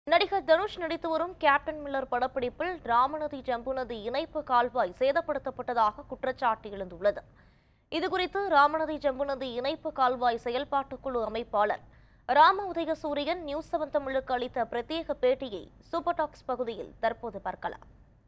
நடிகர் தனுஷ் நடித்து வரும் கேப்டன் மில்லர் படப்பிடிப்பில் ராமநதி ஜம்பு நதி இணைப்பு கால்வாய் சேதப்படுத்தப்பட்டதாக குற்றச்சாட்டு எழுந்துள்ளது இதுகுறித்து ராமநதி ஜம்பு நதி இணைப்பு கால்வாய் செயல்பாட்டுக்குழு அமைப்பாளர் ராம உதயசூரியன் நியூஸ் செவன் தமிழுக்கு அளித்த பிரத்யேக பேட்டியை சூப்பர் டாக்ஸ் பகுதியில் தற்போது பார்க்கலாம்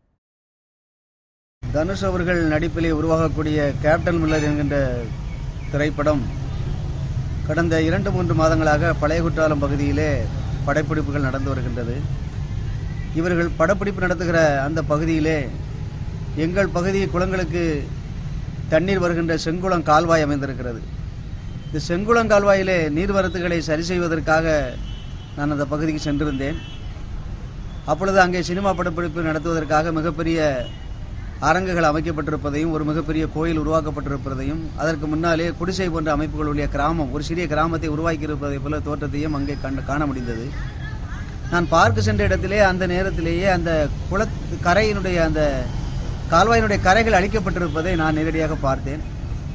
தனுஷ் அவர்கள் நடிப்பிலே உருவாகக்கூடிய கேப்டன் மில்லர் என்கின்ற திரைப்படம் கடந்த இரண்டு மூன்று மாதங்களாக பழைய குற்றாலம் பகுதியிலே படப்பிடிப்புகள் நடந்து வருகின்றது இவர்கள் படப்பிடிப்பு நடத்துகிற அந்த பகுதியிலே எங்கள் பகுதி குளங்களுக்கு தண்ணீர் வருகின்ற செங்குளம் கால்வாய் அமைந்திருக்கிறது இந்த செங்குளம் கால்வாயிலே நீர்வரத்துகளை சரி செய்வதற்காக நான் அந்த பகுதிக்கு சென்றிருந்தேன் அப்பொழுது அங்கே சினிமா படப்பிடிப்பு நடத்துவதற்காக மிகப்பெரிய அரங்குகள் அமைக்கப்பட்டிருப்பதையும் ஒரு மிகப்பெரிய கோயில் உருவாக்கப்பட்டிருப்பதையும் அதற்கு முன்னாலே குடிசை போன்ற அமைப்புகளுடைய கிராமம் ஒரு சிறிய கிராமத்தை உருவாக்கியிருப்பதை போல தோற்றத்தையும் அங்கே கண்டு காண முடிந்தது நான் பார்க்க சென்ற இடத்திலே அந்த நேரத்திலேயே அந்த குள கரையினுடைய அந்த கால்வாயினுடைய கரைகள் அழிக்கப்பட்டிருப்பதை நான் நேரடியாக பார்த்தேன்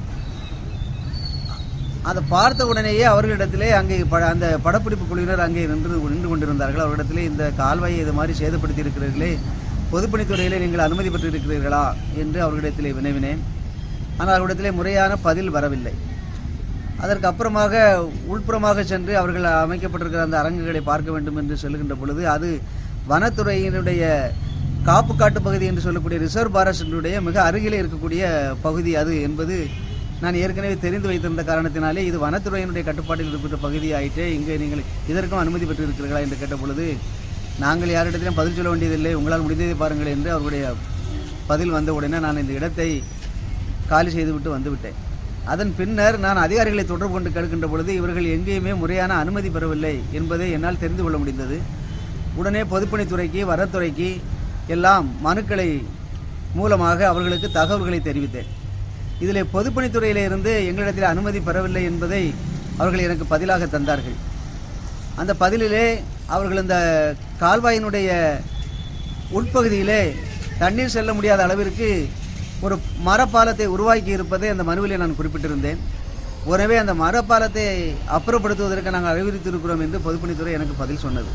அதை பார்த்த உடனேயே அவர்களிடத்திலே அங்கே ப- அந்த படப்பிடிப்பு குழுவினர் அங்கே நின்று நின்று கொண்டிருந்தார்கள் அவர்களிடத்திலே இந்த கால்வாயை இது மாதிரி சேதப்படுத்தி இருக்கிறீர்களே பொதுப்பணித்துறையிலே நீங்கள் அனுமதி பெற்றிருக்கிறீர்களா என்று அவர்களிடத்திலே வினவினேன் ஆனால் அவர்களிடத்திலே முறையான பதில் வரவில்லை அதற்கு அப்புறமாக உள்புறமாக சென்று அவர்கள் அமைக்கப்பட்டிருக்கிற அந்த அரங்குகளை பார்க்க வேண்டும் என்று சொல்லுகின்ற பொழுது அது வனத்துறையினுடைய காப்பு காட்டு பகுதி என்று சொல்லக்கூடிய ரிசர்வ் பாரஸ்டினுடைய மிக அருகிலே இருக்கக்கூடிய பகுதி அது என்பது நான் ஏற்கனவே தெரிந்து வைத்திருந்த காரணத்தினாலே இது வனத்துறையினுடைய கட்டுப்பாட்டில் இருக்கின்ற பகுதி ஆயிட்டே இங்கே நீங்கள் இதற்கும் அனுமதி பெற்றிருக்கிறீர்களா என்று கேட்ட பொழுது நாங்கள் யாரிடத்திலும் பதில் சொல்ல வேண்டியதில்லை உங்களால் முடிந்ததை பாருங்கள் என்று அவருடைய பதில் வந்த உடனே நான் இந்த இடத்தை காலி செய்துவிட்டு வந்துவிட்டேன் அதன் பின்னர் நான் அதிகாரிகளை தொடர்பு கொண்டு கேட்கின்ற பொழுது இவர்கள் எங்கேயுமே முறையான அனுமதி பெறவில்லை என்பதை என்னால் தெரிந்து கொள்ள முடிந்தது உடனே பொதுப்பணித்துறைக்கு வரத்துறைக்கு எல்லாம் மனுக்களை மூலமாக அவர்களுக்கு தகவல்களை தெரிவித்தேன் இதில் பொதுப்பணித்துறையிலே இருந்து எங்களிடத்தில் அனுமதி பெறவில்லை என்பதை அவர்கள் எனக்கு பதிலாக தந்தார்கள் அந்த பதிலிலே அவர்கள் இந்த கால்வாயினுடைய உட்பகுதியிலே தண்ணீர் செல்ல முடியாத அளவிற்கு ஒரு மரப்பாலத்தை உருவாக்கி இருப்பதை அந்த மனுவிலே நான் குறிப்பிட்டிருந்தேன் உடனே அந்த மரப்பாலத்தை அப்புறப்படுத்துவதற்கு நாங்கள் அறிவுறுத்தியிருக்கிறோம் என்று பொதுப்பணித்துறை எனக்கு பதில் சொன்னது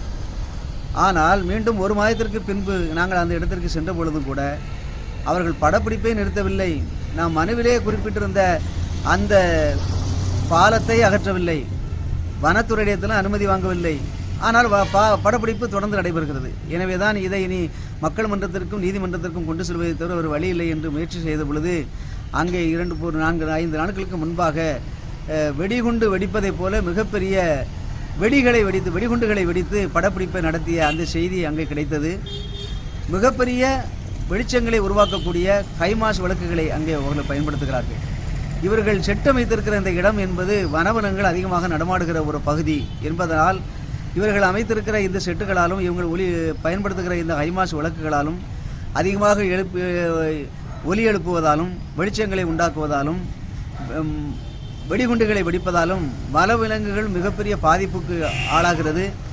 ஆனால் மீண்டும் ஒரு மாதத்திற்கு பின்பு நாங்கள் அந்த இடத்திற்கு சென்ற பொழுதும் கூட அவர்கள் படப்பிடிப்பை நிறுத்தவில்லை நாம் மனுவிலே குறிப்பிட்டிருந்த அந்த பாலத்தை அகற்றவில்லை வனத்துறையிடத்திலும் அனுமதி வாங்கவில்லை ஆனால் வ- பா- படப்பிடிப்பு தொடர்ந்து நடைபெறுகிறது எனவே தான் இதை இனி மக்கள் மன்றத்திற்கும் நீதிமன்றத்திற்கும் கொண்டு செல்வதை தவிர ஒரு வழி இல்லை என்று முயற்சி செய்த பொழுது அங்கே இரண்டு மூன்று நான்கு ஐந்து நாட்களுக்கு முன்பாக அஹ், வெடிகுண்டு வெடிப்பதைப் போல மிகப்பெரிய வெடிகளை வெடித்து வெடிகுண்டுகளை வெடித்து படப்பிடிப்பை நடத்திய அந்த செய்தி அங்கே கிடைத்தது மிகப்பெரிய வெளிச்சங்களை உருவாக்கக்கூடிய கைமாஸ் விளக்குகளை அங்கே அவர்கள் பயன்படுத்துகிறார்கள் இவர்கள் செட்டமைத்திருக்கிற இந்த இடம் என்பது வனவனங்கள் அதிகமாக நடமாடுகிற ஒரு பகுதி என்பதனால் இவர்கள் அமைத்திருக்கிற இந்த செட்டுகளாலும் இவங்க ஒளி பயன்படுத்துகிற இந்த ஹைமாஸ் விளக்குகளாலும் அதிகமாக எழுப்பு ஒலி எழுப்புவதாலும் வெளிச்சங்களை உண்டாக்குவதாலும் உம், வெடிகுண்டுகளை வெடிப்பதாலும் வனவிலங்குகள் மிகப்பெரிய பாதிப்புக்கு ஆளாகிறது